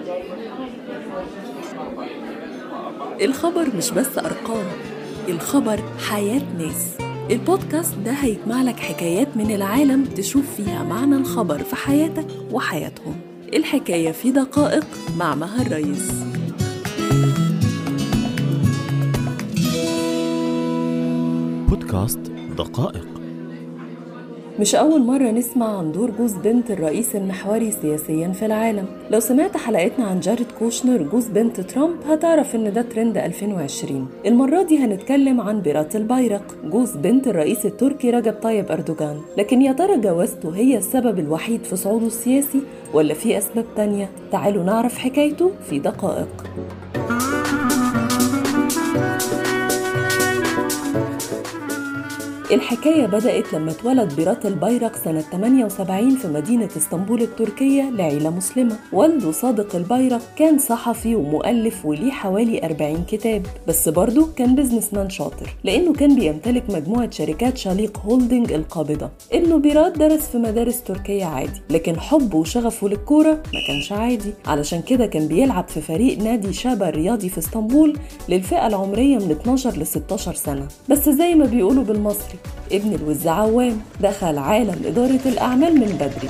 الخبر مش بس أرقام الخبر حياة ناس البودكاست ده هيجمع لك حكايات من العالم تشوف فيها معنى الخبر في حياتك وحياتهم الحكاية في دقائق مع مها الرئيس بودكاست دقائق مش أول مرة نسمع عن دور جوز بنت الرئيس المحوري سياسيا في العالم لو سمعت حلقتنا عن جاريد كوشنر جوز بنت ترامب هتعرف إن ده ترند 2020 المرة دي هنتكلم عن بيرات البيرق جوز بنت الرئيس التركي رجب طيب أردوغان لكن يا ترى جوازته هي السبب الوحيد في صعوده السياسي ولا في أسباب تانية تعالوا نعرف حكايته في دقائق الحكاية بدأت لما اتولد بيرات البيرق سنة 78 في مدينة اسطنبول التركية لعيلة مسلمة والده صادق البيرق كان صحفي ومؤلف وليه حوالي 40 كتاب بس برضه كان بيزنس مان شاطر لأنه كان بيمتلك مجموعة شركات شاليق هولدنج القابضة ابنه بيرات درس في مدارس تركية عادي لكن حبه وشغفه للكورة ما كانش عادي علشان كده كان بيلعب في فريق نادي شابا الرياضي في اسطنبول للفئة العمرية من 12 ل 16 سنة بس زي ما بيقولوا بالمصري ابن الوز عوام دخل عالم إدارة الأعمال من بدري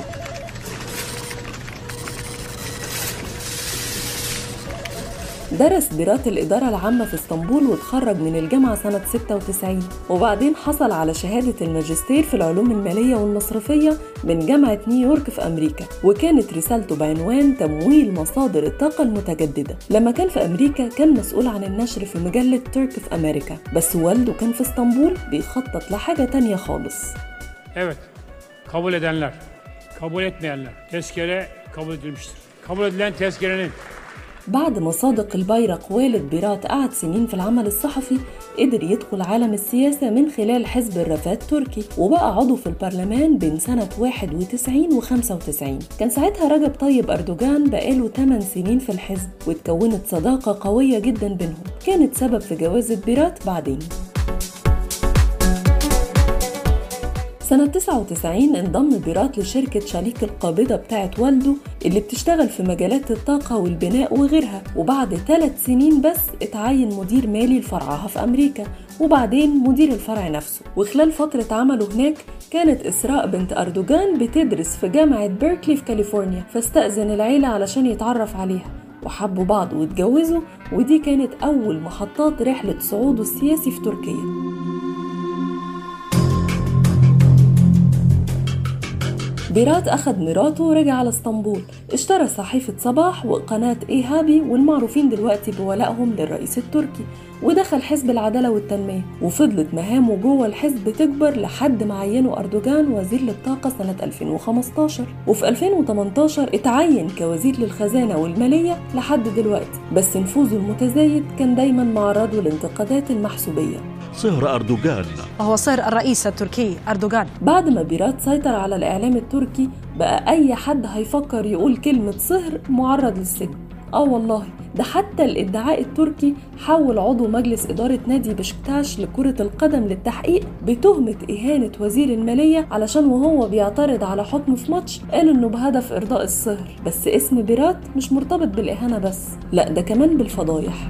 درس بيرات الإدارة العامة في اسطنبول وتخرج من الجامعة سنة 96 وبعدين حصل على شهادة الماجستير في العلوم المالية والمصرفية من جامعة نيويورك في أمريكا وكانت رسالته بعنوان تمويل مصادر الطاقة المتجددة لما كان في أمريكا كان مسؤول عن النشر في مجلة ترك في أمريكا بس والده كان في اسطنبول بيخطط لحاجة تانية خالص Evet, kabul edenler, kabul etmeyenler tezkere kabul edilmiştir. Kabul edilen tezkerenin بعد ما صادق البيرق والد بيرات قعد سنين في العمل الصحفي قدر يدخل عالم السياسة من خلال حزب الرفاه التركي وبقى عضو في البرلمان بين سنة 91 و 95 كان ساعتها رجب طيب أردوغان بقاله 8 سنين في الحزب واتكونت صداقة قوية جدا بينهم كانت سبب في جوازة بيرات بعدين سنة 99 انضم بيرات لشركة شريك القابضة بتاعت والده اللي بتشتغل في مجالات الطاقة والبناء وغيرها وبعد ثلاث سنين بس اتعين مدير مالي لفرعها في أمريكا وبعدين مدير الفرع نفسه وخلال فترة عمله هناك كانت إسراء بنت أردوغان بتدرس في جامعة بيركلي في كاليفورنيا فاستأذن العيلة علشان يتعرف عليها وحبوا بعض واتجوزوا ودي كانت أول محطات رحلة صعوده السياسي في تركيا بيرات أخذ مراته ورجع على اسطنبول اشترى صحيفة صباح وقناة إيهابي والمعروفين دلوقتي بولائهم للرئيس التركي ودخل حزب العدالة والتنمية وفضلت مهامه جوه الحزب تكبر لحد ما عينه أردوغان وزير للطاقة سنة 2015 وفي 2018 اتعين كوزير للخزانة والمالية لحد دلوقتي بس نفوذه المتزايد كان دايما معرضه للانتقادات المحسوبية صهر أردوغان وهو صار الرئيس التركي أردوغان بعد ما بيرات سيطر على الإعلام التركي بقى أي حد هيفكر يقول كلمة صهر معرض للسجن آه والله ده حتى الادعاء التركي حول عضو مجلس إدارة نادي بشكتاش لكرة القدم للتحقيق بتهمة إهانة وزير المالية علشان وهو بيعترض على حكم في ماتش قال إنه بهدف إرضاء الصهر بس اسم بيرات مش مرتبط بالإهانة بس لا ده كمان بالفضايح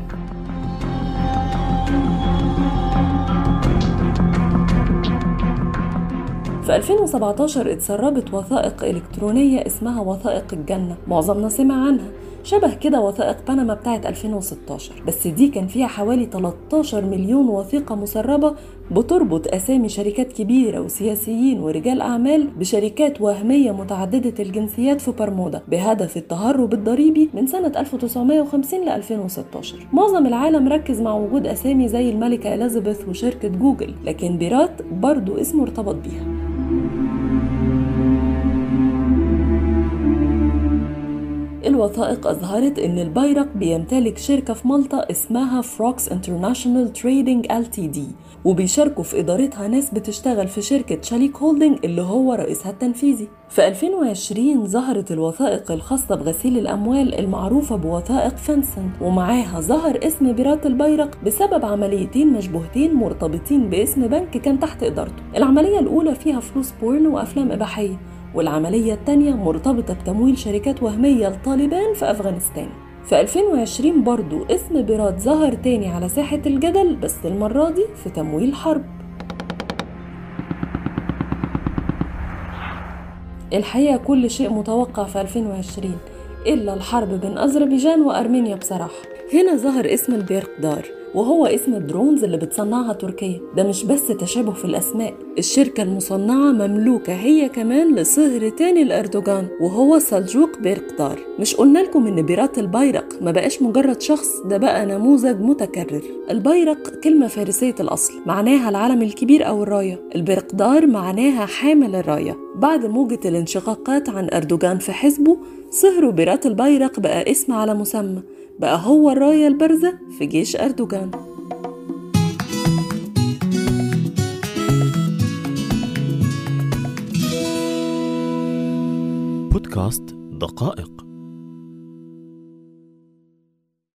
في 2017 اتسربت وثائق إلكترونية اسمها وثائق الجنة معظمنا سمع عنها شبه كده وثائق بنما بتاعت 2016 بس دي كان فيها حوالي 13 مليون وثيقة مسربة بتربط أسامي شركات كبيرة وسياسيين ورجال أعمال بشركات وهمية متعددة الجنسيات في برمودا بهدف التهرب الضريبي من سنة 1950 ل 2016 معظم العالم ركز مع وجود أسامي زي الملكة إليزابيث وشركة جوجل لكن بيرات برضو اسمه ارتبط بيها الوثائق أظهرت إن البيرق بيمتلك شركة في مالطا اسمها فروكس انترناشونال تريدنج ال تي دي وبيشاركوا في إدارتها ناس بتشتغل في شركة شاليك هولدنج اللي هو رئيسها التنفيذي في 2020 ظهرت الوثائق الخاصة بغسيل الأموال المعروفة بوثائق فنسن ومعاها ظهر اسم بيرات البيرق بسبب عمليتين مشبوهتين مرتبطين باسم بنك كان تحت إدارته العملية الأولى فيها فلوس بورن وأفلام إباحية والعملية التانية مرتبطة بتمويل شركات وهمية لطالبان في أفغانستان في 2020 برضو اسم بيرات ظهر تاني على ساحة الجدل بس المرة دي في تمويل حرب الحقيقة كل شيء متوقع في 2020 إلا الحرب بين أذربيجان وأرمينيا بصراحة هنا ظهر اسم البيرقدار وهو اسم الدرونز اللي بتصنعها تركيا ده مش بس تشابه في الأسماء الشركة المصنعة مملوكة هي كمان لصهر تاني لأردوغان وهو سلجوق بيرقدار مش قلنا لكم إن بيرات البيرق ما بقاش مجرد شخص ده بقى نموذج متكرر البيرق كلمة فارسية الأصل معناها العلم الكبير أو الراية البيرقدار معناها حامل الراية بعد موجة الانشقاقات عن أردوغان في حزبه صهر بيرات البيرق بقى اسم على مسمى بقى هو الراية البارزة في جيش أردوغان بودكاست دقائق